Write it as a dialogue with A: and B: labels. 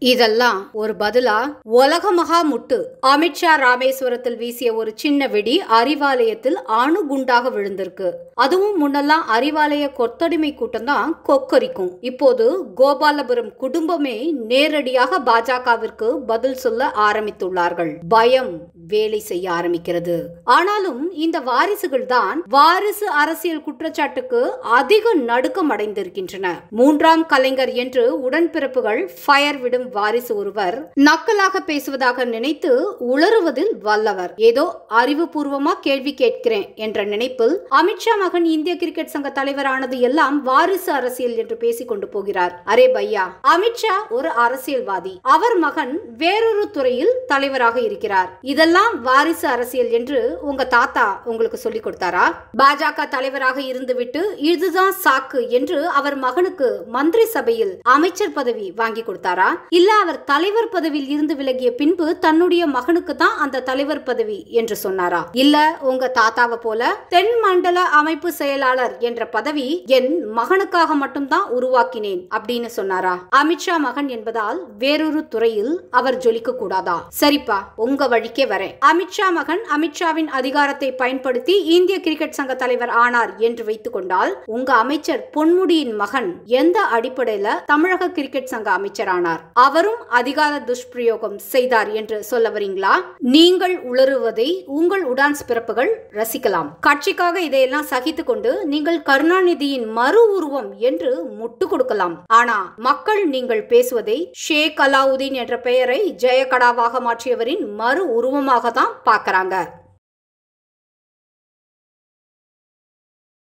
A: இதெல்லாம் ஒரு பதிலா உலக மகா முட்டு அமித்ஷா ராமேஸ்வரத்தில் வீசிய ஒரு சின்ன வெடி அறிவாலயத்தில் அணு குண்டாக விழுந்திருக்கு அதுவும் முன்னெல்லாம் அறிவாலய கொத்தடிமை கூட்டம் தான் கொக்கரிக்கும் இப்போது கோபாலபுரம் குடும்பமே நேரடியாக பாஜகவிற்கு பதில் சொல்ல ஆரம்பித்துள்ளார்கள் பயம் வேலை செய்ய ஆரம்பிக்கிறது ஆனாலும் இந்த வாரிசுகள் தான் வாரிசு அரசியல் குற்றச்சாட்டுக்கு அதிக நடுக்கம் அடைந்திருக்கின்றன மூன்றாம் கலைஞர் என்று உடன்பிறப்புகள் ஃபயர் விடும் வாரிசு ஒருவர் நக்கலாக பேசுவதாக நினைத்து உளறுவதில் வல்லவர் ஏதோ அறிவுபூர்வமா கேள்வி கேட்கிறேன் என்ற நினைப்பில் அமித்ஷா மகன் இந்திய கிரிக்கெட் சங்க தலைவரானது எல்லாம் வாரிசு அரசியல் என்று பேசிக் கொண்டு போகிறார் அரே பையா அமித்ஷா ஒரு அரசியல்வாதி அவர் மகன் வேறொரு துறையில் தலைவராக இருக்கிறார் இதெல்லாம் வாரிசு அரசியல் என்று உங்க தாத்தா உங்களுக்கு சொல்லிக் கொடுத்தாரா பாஜக தலைவராக இருந்துவிட்டு இதுதான் சாக்கு என்று அவர் மகனுக்கு மந்திரி சபையில் அமைச்சர் பதவி வாங்கி கொடுத்தாரா இல்ல அவர் தலைவர் பதவியில் இருந்து விலகிய பின்பு தன்னுடைய மகனுக்கு தான் அந்த தலைவர் பதவி என்று சொன்னாரா இல்ல உங்க தாத்தாவை போல தென் மண்டல அமைப்பு செயலாளர் என்ற பதவி என் மகனுக்காக மட்டும்தான் உருவாக்கினேன் அப்படின்னு சொன்னாரா அமித்ஷா மகன் என்பதால் வேறொரு துறையில் அவர் ஜொலிக்க கூடாதா சரிப்பா உங்க வழிக்கே வரேன் அமித்ஷா மகன் அமித்ஷாவின் அதிகாரத்தை பயன்படுத்தி இந்திய கிரிக்கெட் சங்க தலைவர் ஆனார் என்று வைத்துக் கொண்டால் உங்க அமைச்சர் பொன்முடியின் மகன் எந்த அடிப்படையில தமிழக கிரிக்கெட் சங்க அமைச்சர் ஆனார் அவரும் அதிகார துஷ்பிரயோகம் செய்தார் என்று சொல்ல வரீங்களா நீங்கள் உளறுவதை உங்கள் உடான்ஸ் பிறப்புகள் ரசிக்கலாம் கட்சிக்காக இதையெல்லாம் சகித்துக் கொண்டு நீங்கள் கருணாநிதியின் மறு உருவம் என்று முட்டு கொடுக்கலாம் ஆனா மக்கள் நீங்கள் பேசுவதை ஷேக் அலாவுதீன் என்ற பெயரை ஜெயகடாவாக மாற்றியவரின் மறு உருவமாக தான் பார்க்கறாங்க